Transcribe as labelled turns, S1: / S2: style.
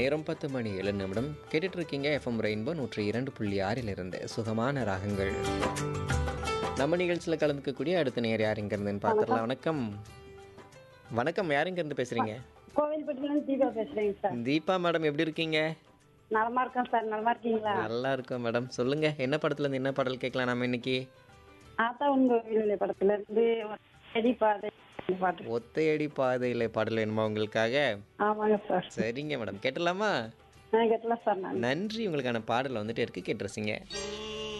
S1: நேரம் பத்து மணி ஏழு நிமிடம் கேட்டுட்டு இருக்கீங்க எஃப்எம் ரெயின்போ நூற்றி இரண்டு புள்ளி ஆறிலிருந்து சுகமான ராகங்கள் நம்ம நிகழ்ச்சியில் கலந்துக்கக்கூடிய அடுத்த நேர் யார் இங்க இருந்துன்னு பார்த்துடலாம் வணக்கம் வணக்கம் யார் இங்க இருந்து பேசுறீங்க
S2: கோவில்பட்டிலேருந்து தீபா பேசுறேங்க சார்
S1: தீபா மேடம் எப்படி இருக்கீங்க
S2: நலமா இருக்கேன் சார் நலமா இருக்கீங்களா
S1: நல்லா இருக்கோம் மேடம் சொல்லுங்க என்ன படத்துல இருந்து என்ன பாடல் கேட்கலாம் நம்ம இன்னைக்கு
S2: ஆத்தா உங்க கோவில் படத்துல இருந்து செடி பாதை இந்த பாட்டு
S1: ஒத்தையடி பாதையில பாடல் வேணுமா உங்களுக்காக
S2: ஆமாங்க சார்
S1: சரிங்க மேடம் கேட்டலாமா
S2: நான் கேட்டலாம் சார் நான்
S1: நன்றி உங்களுக்கான பாடல் வந்துட்டு இருக்கு கேட்டுருச்சிங்க